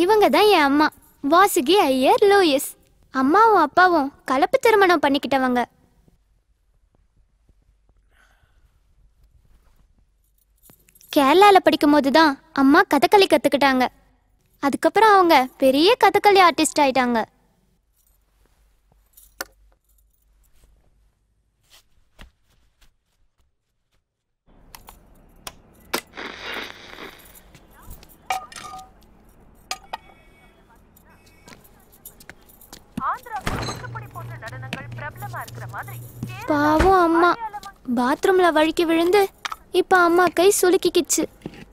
இவங்க தான் என் அம்மா வாசுகி ஐயர் லூயிஸ் அம்மாவும் அப்பாவும் கலப்பு திருமணம் பண்ணிக்கிட்டவங்க கேரளால படிக்கும் போது தான் அம்மா கதகளி கத்துக்கிட்டாங்க அதுக்கப்புறம் அவங்க பெரிய கதகளி ஆர்டிஸ்ட் ஆயிட்டாங்க பாவம் அம்மா பாத்ரூம்ல வழுக்கி விழுந்து இப்ப அம்மா கை சுலுக்கிக்கிச்சு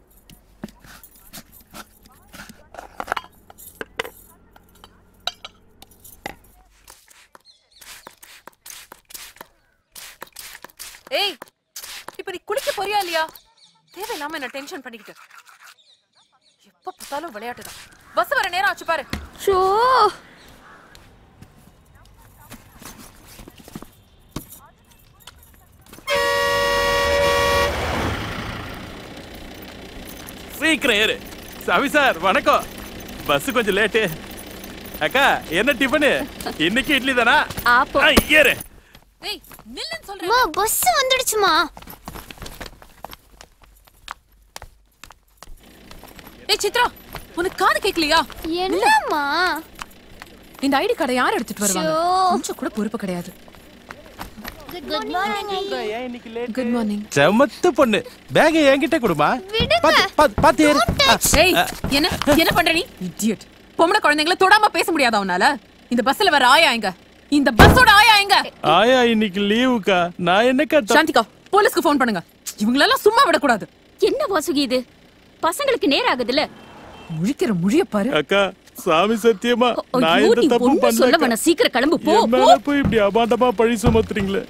ஏய் இப்ப நீ குளிக்க போறியா இல்லையா தேவையில்லாம என்ன டென்ஷன் பண்ணிக்கிட்டு எப்ப பார்த்தாலும் விளையாட்டு தான் பஸ் வர நேரம் ஆச்சு பாரு ஷோ சீக்கிரம் ஏறு சாமி சார் வணக்கம் பஸ் கொஞ்சம் லேட்டு அக்கா என்ன டிஃபனு இன்னைக்கு இட்லி தானா ஆப்போ ஆ, ஏறு ஏய் நில்லுன்னு சொல்றேன் அம்மா பஸ் வந்துடுச்சுமா ஏய் சித்ரா உனக்கு காது கேட்கலையா என்னம்மா இந்த ஐடி கார்டை யார் எடுத்துட்டு வருவாங்க ஷோ. கொஞ்சம் கூட பொறுப்பு கிடையாது குட் மார்னிங் ஏன் இன்னைக்கு லேட் குட் மார்னிங் செமத்து பொண்ணு பேக என்கிட்ட கொடுமா விடுங்க. பாத்து பாத்து பாத்து ஏறு ஆ, ஏய் என்ன என்ன பண்ற நீ இடியட் பொம்பளை குழந்தைங்கள தொடாம பேச முடியாதா உன்னால இந்த பஸ்ல வர ஆயா எங்க இந்த பஸ்ஸோட ஆயா எங்க ஆயா இன்னைக்கு லீவுக்கா நான் என்னக்கா தப்பு- சாந்திகா போலீஸ்க்கு ஃபோன் பண்ணுங்க இவங்களெல்லாம் சும்மா விடக்கூடாது என்ன வாசுகி இது பசங்களுக்கு நேரம் ஆகுதுல்ல முழிக்கிற முழிய பாரு அக்கா சாமி சத்தியமா நான் ஐயோ, எந்த நீ தப்பு ஒண்ணும் சொல்ல பண்ணல வேணாம் சீக்கிரம் கிளம்பு போ என் போ மேல போய் இப்படி அபாண்டமா பழி சுமத்துறீங்களே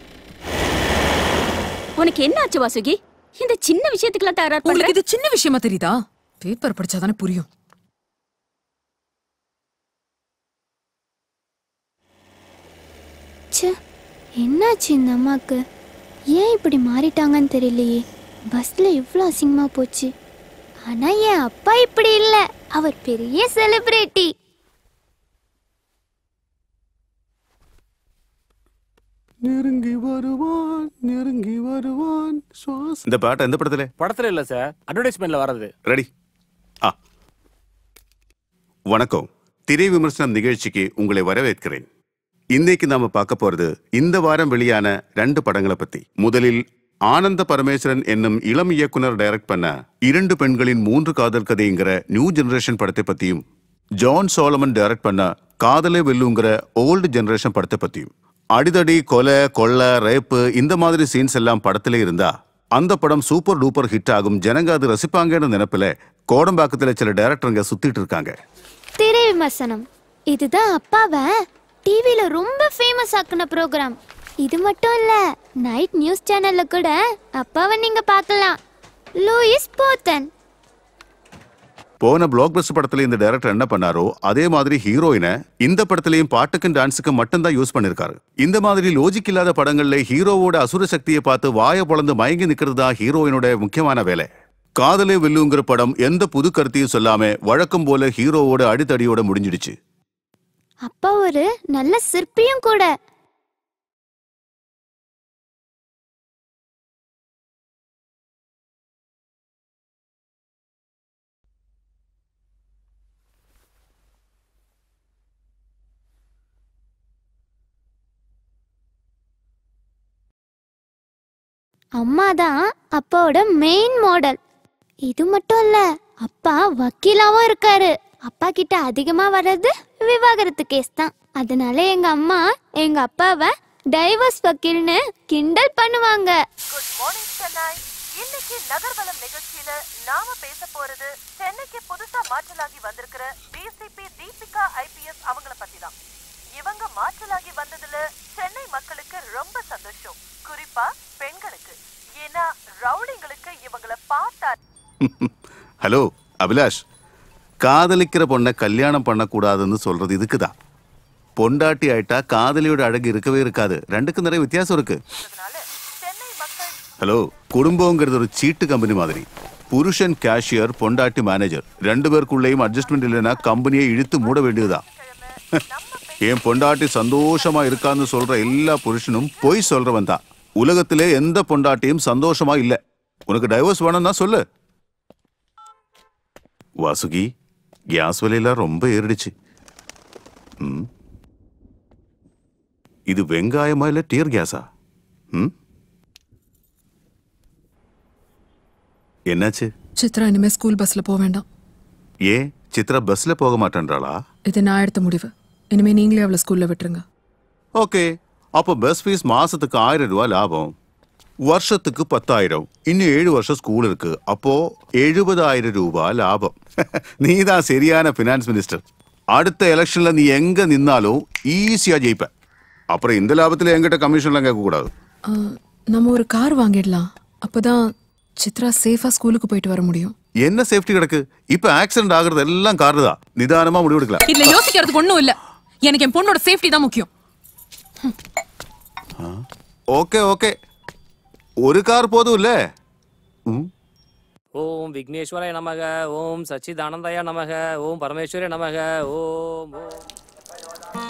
உனக்கு என்ன ஆச்சு வாசுகி இந்த சின்ன விஷயத்துக்குலாம் தகராறு பண்ற உங்களுக்கு இது சின்ன விஷயமா தெரியுதா பேப்பர் படிச்சாதானே புரியும் ச்சே என்னாச்சு இந்த அம்மாக்கு ஏன் இப்படி மாறிட்டாங்கன்னு தெரியலையே பஸ்ல இவ்வளோ அசிங்கமா போச்சு ஆனா என் அப்பா இப்படி இல்ல அவர் பெரிய செலிபிரிட்டி நெருங்கி வருவான் நெருங்கி வருவான் சுவாச இந்த பாட்டு எந்த படத்துல படத்துல இல்ல சார் அட்வர்டைஸ்மெண்ட்ல வர்றது ரெடி ஆ வணக்கம் திரை விமர்சனம் நிகழ்ச்சிக்கு உங்களை வரவேற்கிறேன் இன்னைக்கு நாம பார்க்க போறது இந்த வாரம் வெளியான ரெண்டு படங்களை பத்தி முதலில் ஆனந்த பரமேஸ்வரன் என்னும் இளம் இயக்குனர் டைரக்ட் பண்ண இரண்டு பெண்களின் மூன்று காதல் கதைங்கிற நியூ ஜெனரேஷன் படத்தை பத்தியும் ஜான் சோலமன் டைரக்ட் பண்ண காதலே வெல்லுங்கிற ஓல்டு ஜெனரேஷன் படத்தை பத்தியும் அடிதடி கொலை கொள்ளை ரேப்பு இந்த மாதிரி சீன்ஸ் எல்லாம் படத்துல இருந்தா அந்த படம் சூப்பர் டூப்பர் ஹிட் ஆகும் ஜனங்க அது ரசிப்பாங்கன்னு நினைப்புல கோடம்பாக்கத்துல சில டைரக்டருங்க சுத்திட்டு இருக்காங்க திரை விமர்சனம் இதுதான் அப்பாவை டிவில ரொம்ப ஃபேமஸ் ஆக்குன ப்ரோக்ராம் இது மட்டும் இல்ல நைட் நியூஸ் சேனல்ல கூட அப்பாவை நீங்க பார்க்கலாம் லூயிஸ் போத்தன் போன பிளாக் பஸ்டர் படத்துல இந்த டைரக்டர் என்ன பண்ணாரோ அதே மாதிரி ஹீரோயினை இந்த படத்துலயும் பாட்டுக்கும் டான்ஸுக்கும் மட்டும்தான் யூஸ் பண்ணிருக்காரு இந்த மாதிரி லோஜிக் இல்லாத படங்கள்ல ஹீரோவோட அசுர சக்தியை பார்த்து வாயை பொளந்து மயங்கி நிக்கிறது தான் ஹீரோயினோட முக்கியமான வேலை காதலே வெல்லுங்கிற படம் எந்த புது கருத்தையும் சொல்லாம வழக்கம் போல ஹீரோவோட அடித்தடியோட முடிஞ்சிடுச்சு அப்பா ஒரு நல்ல சிற்பியும் கூட அம்மா தான் அப்பாவோட மெயின் மாடல் இது மட்டும் இல்ல அப்பா வக்கீலாவும் இருக்காரு அப்பா கிட்ட அதிகமா வர்றது விவாகரத்து கேஸ் தான் அதனால எங்க அம்மா எங்க அப்பாவை டைவர்ஸ் வக்கீல்னு கிண்டல் பண்ணுவாங்க குட் மார்னிங் சென்னை இன்னைக்கு நகர்வலம் நிகழ்ச்சியில நாம பேச போறது சென்னைக்கு புதுசா மாற்றலாகி வந்திருக்கிற டிசிபி தீபிகா ஐபிஎஸ் அவங்கள பத்தி தான் இவங்க மாற்றலாகி வந்ததுல சென்னை மக்களுக்கு ரொம்ப சந்தோஷம் குறிப்பா பெண்களுக்கு ஏன்னா ரவுடிங்களுக்கு இவங்கள பார்த்தா ஹலோ அபிலாஷ் காதலிக்கிற பொண்ணை கல்யாணம் பண்ணக்கூடாதுன்னு சொல்றது இதுக்குதான் பொண்டாட்டி ஆயிட்டா காதலியோட அழகு இருக்கவே இருக்காது ரெண்டுக்கும் நிறைய வித்தியாசம் இருக்கு சென்னை மக்கள் ஹலோ குடும்பங்கிறது ஒரு சீட்டு கம்பெனி மாதிரி புருஷன் கேஷியர் பொண்டாட்டி மேனேஜர் ரெண்டு பேருக்குள்ளேயும் அட்ஜஸ்ட்மெண்ட் இல்லைன்னா கம்பெனியை இழுத்து மூட வேண்டியதுதான் என் பொண்டாட்டி சந்தோஷமா இருக்கான்னு சொல்ற எல்லா புருஷனும் பொய் சொல்றவன் தான் உலகத்திலே எந்த பொண்டாட்டியும் சந்தோஷமா இல்ல உனக்கு டைவர்ஸ் வேணும்னா சொல்லு வாசுகி கேஸ் விலையெல்லாம் ரொம்ப ஏறிடுச்சு ம். இது வெங்காயமா இல்ல டியர் கேஸா ம் என்னாச்சு சித்ரா இனிமே ஸ்கூல் பஸ்ல போக வேண்டாம் ஏன் சித்ரா பஸ்ல போக மாட்டேன்றாளா இது நான் எடுத்த முடிவு இனிமே நீங்களே அவளை ஸ்கூல்ல விட்டுருங்க ஓகே அப்போ பஸ் ஃபீஸ் மாசத்துக்கு ஆயிரம் ரூபாய் லாபம் வருஷத்துக்கு பத்தாயிரம் இன்னும் ஏழு வருஷம் ஸ்கூல் இருக்கு அப்போ எழுபதாயிரம் ரூபாய் லாபம் நீ தான் சரியான பினான்ஸ் மினிஸ்டர் அடுத்த எலெக்ஷன்ல நீ எங்க நின்னாலும் ஈஸியா ஜெயிப்ப அப்புறம் இந்த லாபத்துல எங்கிட்ட கமிஷன்லாம் கேட்க கூடாது ஆ, நம்ம ஒரு கார் வாங்கிடலாம் அப்பதான் சித்ரா சேஃபா ஸ்கூலுக்கு போயிட்டு வர முடியும் என்ன சேஃப்டி கிடக்கு இப்ப ஆக்சிடென்ட் ஆகுறது எல்லாம் கார் தான் நிதானமா முடிவெடுக்கலாம் இதுல யோசிக்கிறதுக்கு ஒண்ணும் இல்ல எனக்கு என் பொண்ணோட சேஃப்டி தான் முக்கியம் ஓகே ஓகே ஒரு கார் போதும் இல்ல ம் ஓம் விக்னேஸ்வராய நமக ஓம் சச்சிதானந்தாய நமக ஓம் பரமேஸ்வரிய நமக ஓம் ஓம்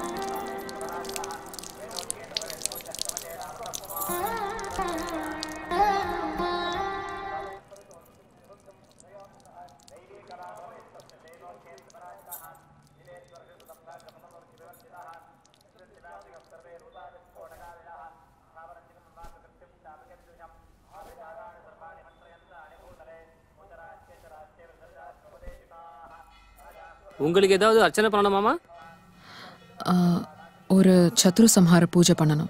உங்களுக்கு ஏதாவது அர்ச்சனை பண்ணணுமாமா ஆ, ஒரு சத்ரு சம்ஹார பூஜை பண்ணணும்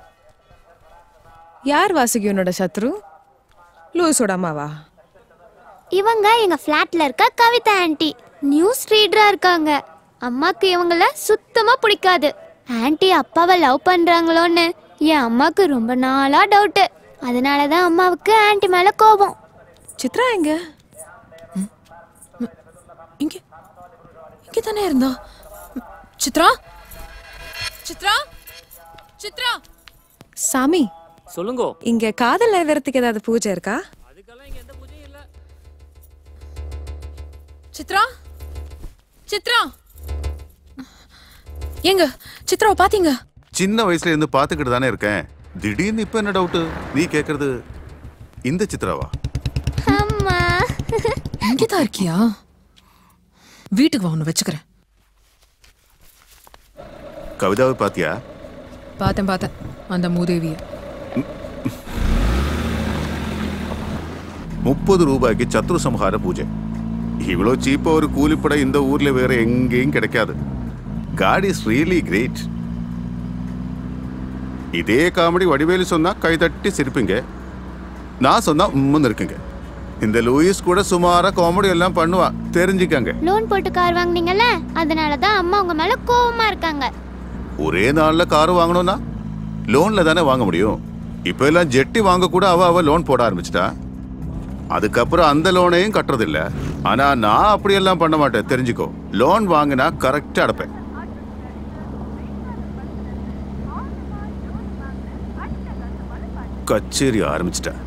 யார் வாசுகி உன்னோட சத்ரு லூசோட அம்மாவா இவங்க எங்க ஃப்ளாட்ல இருக்க கவிதா ஆன்ட்டி நியூஸ் ரீடரா இருக்காங்க அம்மாக்கு இவங்கள சுத்தமா பிடிக்காது ஆன்ட்டி அப்பாவை லவ் பண்றாங்களோன்னு என் அம்மாக்கு ரொம்ப நாளா டவுட் அதனாலதான் அம்மாவுக்கு ஆன்ட்டி மேல கோபம் சித்ரா எங்க இங்க இங்க தானே இருந்தா சித்ரா சித்ரா சித்ரா சாமி சொல்லுங்கோ இங்க காதல் நிறைவேறத்துக்கு ஏதாவது பூஜை இருக்கா அதுக்கெல்லாம் இங்க எந்த பூஜையும் இல்ல சித்ரா சித்ரா எங்க சித்ராவை பாத்தீங்க சின்ன வயசுல இருந்து பாத்துக்கிட்டு தானே இருக்கேன் திடீர்னு இப்ப என்ன டவுட் நீ கேக்குறது இந்த சித்ராவா அம்மா இங்கதான் இருக்கியா வீட்டுக்கு வா உன்னை வச்சுக்கிறேன் கவிதாவை பாத்தியா பார்த்தேன் பார்த்தேன் அந்த மூதேவிய முப்பது ரூபாய்க்கு சத்ரு சம்ஹார பூஜை இவ்வளோ சீப்பா ஒரு கூலிப்படை இந்த ஊர்ல வேற எங்கேயும் கிடைக்காது காட் இஸ் ரியலி கிரேட் இதே காமெடி வடிவேலு சொன்னா கை தட்டி சிரிப்பீங்க நான் சொன்னா உம்முன்னு இருக்குங்க இந்த லூயிஸ் கூட சுமாரா காமெடி எல்லாம் பண்ணுவா தெரிஞ்சுக்கங்க லோன் போட்டு கார் வாங்குனீங்கல்ல அதனாலதான் அம்மா உங்க மேல கோவமா இருக்காங்க ஒரே நாள்ல கார் வாங்கணும்னா லோன்ல தானே வாங்க முடியும் இப்ப எல்லாம் ஜெட்டி வாங்க கூட அவ அவ லோன் போட ஆரம்பிச்சிட்டா அதுக்கப்புறம் அந்த லோனையும் கட்டுறதில்ல ஆனா நான் அப்படியெல்லாம் பண்ண மாட்டேன் தெரிஞ்சுக்கோ லோன் வாங்கினா கரெக்டா அடைப்பேன் கச்சேரி ஆரம்பிச்சிட்டேன்